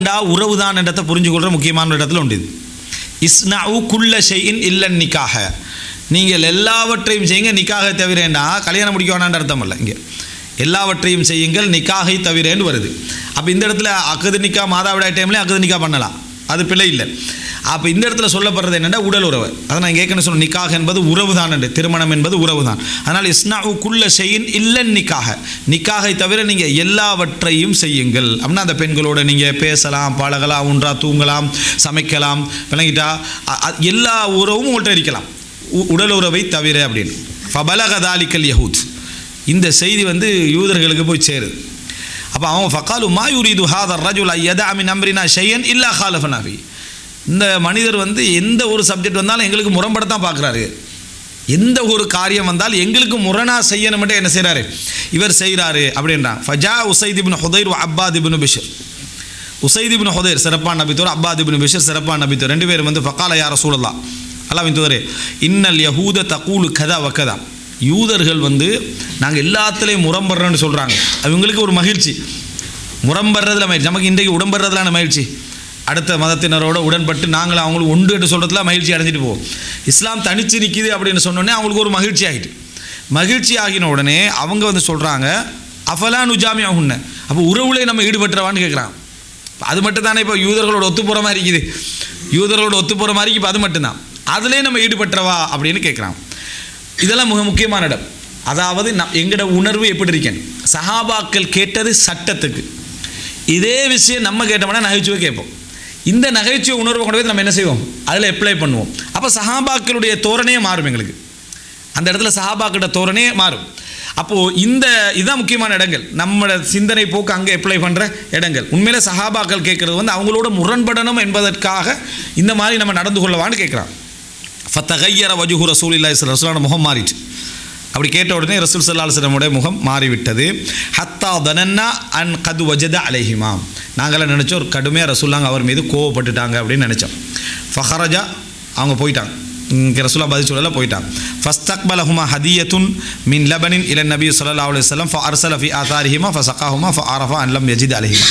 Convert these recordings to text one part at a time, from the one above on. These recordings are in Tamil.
டா உறவுதான் என்றதை புரிஞ்சுக்கொள்கிற முக்கியமான இடத்துல உண்டு இது இஸ்னாவு குல்ல ஷெயின் இல்லன் நிக்காக நீங்கள் எல்லாவற்றையும் செய்யுங்க நிக்காக தவிரேண்டா கல்யாணம் முடிக்க வேணான்ற அர்த்தம் இல்லை இங்கே எல்லாவற்றையும் செய்யுங்கள் நிக்காகை தவிரேன்னு வருது அப்போ இந்த இடத்துல அக்கது நிக்கா மாதாவிடாய் டைம்லேயும் அக்கது நிக்கா பண்ணலாம் அது பிழை இல்லை அப்போ இந்த இடத்துல சொல்லப்படுறது என்னென்னா உடல் உறவு அதை நான் ஏற்கனவே சொன்ன நிக்காக என்பது உறவு தான் என்று திருமணம் என்பது உறவு தான் அதனால் இஸ்னாவு குல்ல ஷெயின் இல்லன் நிக்காக நிக்காகை தவிர நீங்கள் எல்லாவற்றையும் செய்யுங்கள் அப்படின்னா அந்த பெண்களோட நீங்கள் பேசலாம் பழகலாம் ஒன்றா தூங்கலாம் சமைக்கலாம் விளங்கிட்டா அ- அ- எல்லா உறவும் உங்கள்கிட்ட இருக்கலாம் உ- உடல் உறவை தவிர அப்படின்னு ஃபபலகதாலிக்கல் யஹூத் இந்த செய்தி வந்து யூதர்களுக்கு போய் சேருது அப்போ அவங்க ஃபக்காலு மா யுரீது ஹாதர் ரஜுல் ஐயதா மின் அம்ரினா ஷையன் இல்லா ஹாலஃபனாபி இந்த மனிதர் வந்து எந்த ஒரு சப்ஜெக்ட் வந்தாலும் எங்களுக்கு முரண்படத்தான் பார்க்குறாரு எந்த ஒரு காரியம் வந்தால் எங்களுக்கு முரணா செய்யணும்ட்டு என்ன செய்கிறாரு இவர் செய்கிறாரு அப்படின்றான் ஃபஜா உசைத் இப்னு ஹுதைர் வ அப்பாத் இப்னு பிஷர் உசைத் இப்னு ஹுதைர் சிறப்பான நபித்தோர் அப்பாத் இப்னு பிஷர் சிறப்பான நபித்தோர் ரெண்டு பேரும் வந்து ஃபக்கால யார சூழலாம் அல்லாவின் தோதரே இன்னல் யஹூத தகூலு கதா வக்கதா யூதர்கள் வந்து நாங்கள் எல்லாத்துலேயும் முரம்படுறோன்னு சொல்கிறாங்க அவங்களுக்கு ஒரு மகிழ்ச்சி முரம்படுறதுல மகிழ்ச்சி நமக்கு இன்றைக்கு உடம்படுறதுலான மகிழ்ச்சி அடுத்த மதத்தினரோட உடன்பட்டு நாங்கள் அவங்களுக்கு உண்டு என்று சொல்கிறதுல மகிழ்ச்சி அடைஞ்சிட்டு போவோம் இஸ்லாம் தனிச்சு நிற்கிது அப்படின்னு சொன்னோடனே அவங்களுக்கு ஒரு மகிழ்ச்சி ஆகிட்டு மகிழ்ச்சி ஆகின உடனே அவங்க வந்து சொல்கிறாங்க அஃபலா நுஜாமி ஆகுன்னு அப்போ உறவுலே நம்ம ஈடுபட்டுறவான்னு கேட்குறாங்க அது மட்டும் தானே இப்போ யூதர்களோட ஒத்து போகிற மாதிரி இருக்குது யூதர்களோட ஒத்து போகிற மாதிரி இப்போ அது மட்டும்தான் அதுலேயே நம்ம ஈடுபட்டுறவா அப்படின்னு கேட்குறான் இதெல்லாம் மிக முக்கியமான இடம் அதாவது நம் எங்களோட உணர்வு எப்படி இருக்கேன் சஹாபாக்கள் கேட்டது சட்டத்துக்கு இதே விஷயம் நம்ம கேட்டோம்னா நகைச்சுவை கேட்போம் இந்த நகைச்சுவை உணர்வை கொண்டு போய் நம்ம என்ன செய்வோம் அதில் அப்ளை பண்ணுவோம் அப்போ சஹாபாக்களுடைய தோரணையே மாறும் எங்களுக்கு அந்த இடத்துல சஹாபாக்கிட்ட தோரணையே மாறும் அப்போது இந்த இதுதான் முக்கியமான இடங்கள் நம்மளோட சிந்தனை போக்கு அங்கே அப்ளை பண்ணுற இடங்கள் உண்மையில சஹாபாக்கள் கேட்குறது வந்து அவங்களோட முரண்படணும் என்பதற்காக இந்த மாதிரி நம்ம நடந்து கொள்ளவான்னு கேட்குறான் ஃபத்தகையர வஜுஹு ரசூல் இல்லா ரசூலான முகம் மாறிட்டு அப்படி கேட்ட உடனே ரசூல் சல்லாஹுடைய முகம் மாறிவிட்டது ஹத்தா தனன்னா அன் கது வஜத அலைஹிமா நாங்களாம் நினச்சோம் ஒரு கடுமையாக ரசூல்லாங்க அவர் மீது கோவப்பட்டுட்டாங்க அப்படின்னு நினச்சோம் ஃபஹரஜா அவங்க போயிட்டாங்க இங்கே ரசூலா பதில் சொல்லல போயிட்டாங்க ஃபஸ்தக்பலஹுமா ஹதியத்துன் மின் லபனின் இல நபி சொல்லா அலி வல்லம் ஃப அர்சல ஃபி ஆதாரிஹிமா ஃப சக்காஹுமா ஃப அரஃபா அன்லம் யஜித் அலைஹிமா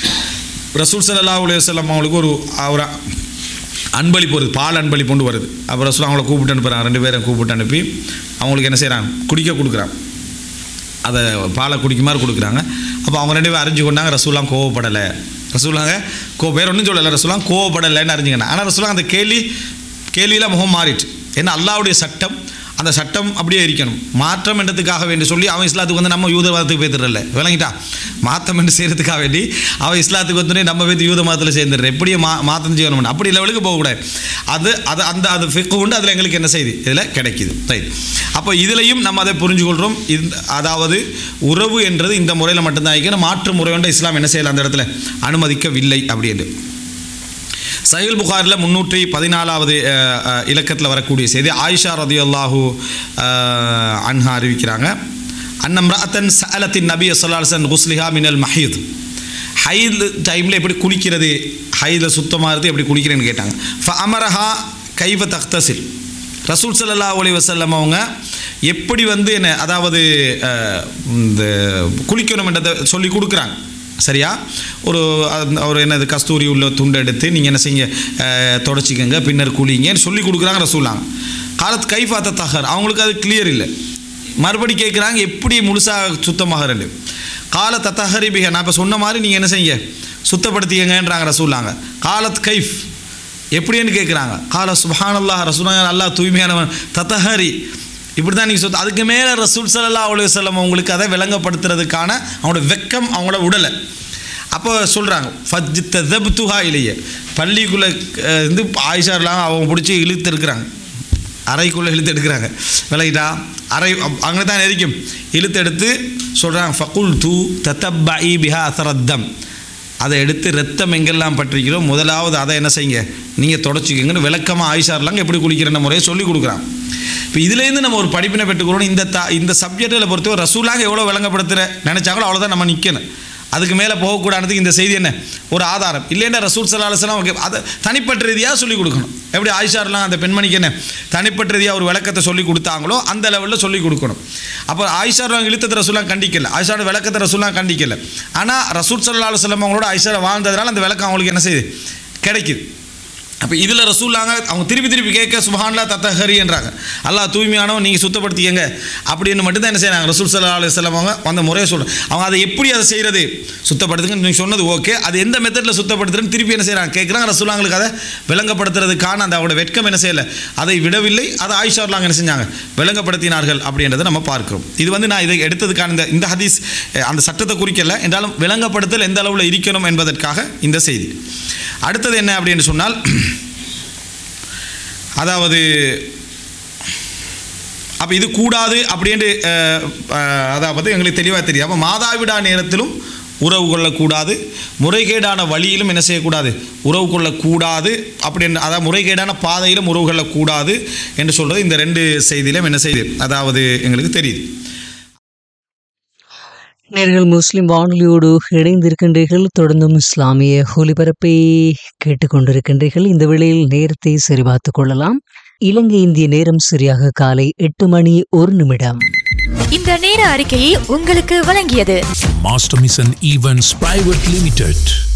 ரசூல் சல்லா அலி வல்லம் அவங்களுக்கு ஒரு ஒரு அன்பளிப்பு வருது பால் அன்பளிப்பு கொண்டு வருது அப்புறம் ரசூல் அவங்கள கூப்பிட்டு அனுப்புகிறாங்க ரெண்டு பேரும் கூப்பிட்டு அனுப்பி அவங்களுக்கு என்ன செய்கிறாங்க குடிக்க கொடுக்குறாங்க அதை பாலை குடிக்குமாறு கொடுக்குறாங்க அப்போ அவங்க ரெண்டு பேரும் அறிஞ்சு கொண்டாங்க ரசூலாம் கோவப்படலை ரசூலாங்க கோ வேற ஒன்றும் சொல்லலை ரசூலாம் கோவப்படலைன்னு அறிஞ்சுக்கணும் ஆனால் ரசூலாம் அந்த கேள்வி கேள்வியில் முகம் மாறிட்டு ஏன்னா அல்லாவுடைய சட்டம் அந்த சட்டம் அப்படியே இருக்கணும் மாற்றம் என்றதுக்காக வேண்டி சொல்லி அவன் இஸ்லாத்துக்கு வந்து நம்ம யூத மதத்துக்கு பேத்துறல விளங்கிட்டா மாற்றம் என்று செய்கிறதுக்காக வேண்டி அவன் இஸ்லாத்துக்கு வந்து நம்ம பேத்து யூத மதத்தில் சேர்ந்துடுற எப்படியே மா மாற்றம் செய்யணும் அப்படி லெவலுக்கு போகக்கூடாது அது அது அந்த அது ஃபிக்கு உண்டு அதில் எங்களுக்கு என்ன செய்யுது இதில் கிடைக்குது ரைட் அப்போ இதுலையும் நம்ம அதை புரிஞ்சுக்கொள்கிறோம் இந்த அதாவது உறவு என்றது இந்த முறையில் மட்டும்தான் இருக்கணும் மாற்று முறை கொண்ட இஸ்லாம் என்ன செய்யலாம் அந்த இடத்துல அனுமதிக்கவில்லை அப்படின்னு சஹில் புகாரில் முன்னூற்றி பதினாலாவது இலக்கத்தில் வரக்கூடிய செய்தி ஆயிஷா ரதியுல்லாஹு அன்ஹா அறிவிக்கிறாங்க அன்னம்ராத்தன் சஅலத்தின் நபி சொல்லாசன் குஸ்லிஹா மினல் மஹீத் ஹைது டைமில் எப்படி குளிக்கிறது ஹைதில் சுத்தமாகிறது எப்படி குளிக்கிறேன்னு கேட்டாங்க ஃப அமரஹா கைவ தக்தசில் ரசூல் சல்லா அலி வசல்லம் அவங்க எப்படி வந்து என்ன அதாவது அஹ், இந்த குளிக்கணும் என்றதை சொல்லி கொடுக்குறாங்க சரியா ஒரு அந்த- ஒரு என்னது கஸ்தூரி உள்ள துண்டு எடுத்து நீங்கள் என்ன செய்யுங்க அஹ், தொடச்சிக்கங்க பின்னர் குளிங்கன்னு சொல்லி கொடுக்குறாங்க ரசூலாங்க காலத்து கைஃபாத்த தகர் அவங்களுக்கு அது கிளியர் இல்லை மறுபடி கேட்குறாங்க எப்படி முழுசாக சுத்தமாகறது கால தத்தஹரி பிக நான் இப்போ சொன்ன மாதிரி நீங்கள் என்ன செய்யுங்க சுத்தப்படுத்திக்கங்கன்றாங்க ரசூலாங்க காலத் கைஃப் எப்படின்னு கேட்குறாங்க கால சுபஹானல்லாஹ் ரசூலாங்க அல்லாஹ் தூய்மையானவன் தத்தஹரி இப்படி தான் நீங்கள் சொத்து அதுக்கு மேலே ரசூல் சல்லா அலி வல்லம் அவங்களுக்கு அதை விளங்கப்படுத்துறதுக்கான அவங்களோட வெக்கம் அவங்களோட உடலை அப்போ சொல்கிறாங்க ஃபஜ்ஜித்த தப்துஹா இல்லையே பள்ளிக்குள்ளே அஹ், இருந்து ஆயிஷாலாம் அவங்க பிடிச்சி இழுத்து இருக்கிறாங்க அறைக்குள்ளே இழுத்து எடுக்கிறாங்க விலகிட்டா அறை அங்கே தான் இருக்கும் இழுத்து எடுத்து சொல்கிறாங்க ஃபகுல் தூ தத்தப்பை பிஹா அசரத்தம் அதை எடுத்து ரத்தம் எங்கெல்லாம் பற்றிக்கிறோ முதலாவது அதை என்ன செய்யுங்க நீங்கள் தொடச்சிக்கங்கன்னு விளக்கமாக ஆயிஷார்லாங்க எப்படி குளிக்கிற முறையை சொல்லி கொடுக்குறாங்க இப்போ இதுலேருந்து நம்ம ஒரு படிப்பினை பெற்றுக்கிறோம் இந்த த இந்த சப்ஜெக்டில் பொறுத்தவரை ரசூலாக எவ்வளோ விளங்கப்படுத்துகிற நினச்சாங்களோ அவ்வளோதான் நம்ம நிற்கணும் அதுக்கு மேலே போகக்கூடாதுக்கு இந்த செய்தி என்ன ஒரு ஆதாரம் இல்லைன்னா ரசூல் சல்லா அலுவலாம் அதை தனிப்பட்ட ரீதியாக சொல்லிக் கொடுக்கணும் எப்படி ஆயிஷாரெலாம் அந்த பெண்மணிக்கு என்ன தனிப்பட்ட ரீதியாக ஒரு விளக்கத்தை சொல்லி கொடுத்தாங்களோ அந்த லெவலில் சொல்லிக் கொடுக்கணும் அப்போ ஆயிஷாரெலாம் இழுத்தத்தை ரசூலாம் கண்டிக்கல ஆயிஷாவோட விளக்கத்தை ரசூலாம் கண்டிக்கல ஆனால் ரசூல் சல்லா அலுவலம் அவங்களோட ஆயிஷா வாழ்ந்ததுனால அந்த விளக்கம் அவங்களுக்கு என்ன செய்யுது கிடைக்குது அப்போ இதில் ரசூல்லாங்க அவங்க திருப்பி திருப்பி கேட்க சுபஹான்லா தத்தஹரி என்றாங்க அல்லாஹ் தூய்மையானவன் நீங்கள் சுத்தப்படுத்திக்கங்க அப்படின்னு மட்டும்தான் என்ன செய்யறாங்க ரசூல் சல்லா அலுவலம் அவங்க அந்த முறையை சொல்கிறாங்க அவங்க அதை எப்படி அதை செய்கிறது சுத்தப்படுத்துங்கன்னு நீங்கள் சொன்னது ஓகே அது எந்த மெத்தடில் சுத்தப்படுத்துறதுன்னு திருப்பி என்ன செய்கிறாங்க கேட்குறாங்க ரசூல்லாங்களுக்கு அதை விளங்கப்படுத்துறதுக்கான அந்த அவங்களோட வெட்கம் என்ன செய்யலை அதை விடவில்லை அதை ஆயிஷார்லாங்க என்ன செஞ்சாங்க விளங்கப்படுத்தினார்கள் அப்படின்றத நம்ம பார்க்கிறோம் இது வந்து நான் இதை எடுத்ததுக்கான இந்த இந்த ஹதீஸ் அஹ், அந்த சட்டத்தை குறிக்கல என்றாலும் விளங்கப்படுத்தல் எந்த அளவில் இருக்கணும் என்பதற்காக இந்த செய்தி அடுத்தது என்ன அப்படின்னு சொன்னால் அதாவது அப்போ இது கூடாது அப்படின்ட்டு அஹ், அஹ், அதாவது எங்களுக்கு தெளிவாக தெரியும் அப்போ மாதாவிடா நேரத்திலும் உறவு கொள்ளக்கூடாது முறைகேடான வழியிலும் என்ன செய்யக்கூடாது உறவு கொள்ளக்கூடாது அப்படின்னு அதாவது முறைகேடான பாதையிலும் உறவு கொள்ளக்கூடாது என்று சொல்கிறது இந்த ரெண்டு செய்தியிலும் என்ன செய்யுது அதாவது எங்களுக்கு தெரியுது நேர்கள் முஸ்லிம் வானொலியோடு இணைந்திருக்கின்றீர்கள் தொடர்ந்தும் இஸ்லாமிய ஒலிபரப்பை கேட்டுக்கொண்டிருக்கின்றீர்கள் இந்த வேளையில் நேரத்தை சரிபார்த்துக் கொள்ளலாம் இலங்கை இந்திய நேரம் சரியாக காலை எட்டு மணி ஒரு நிமிடம் இந்த நேர அறிக்கையை உங்களுக்கு வழங்கியது Master Mission Events Private Limited.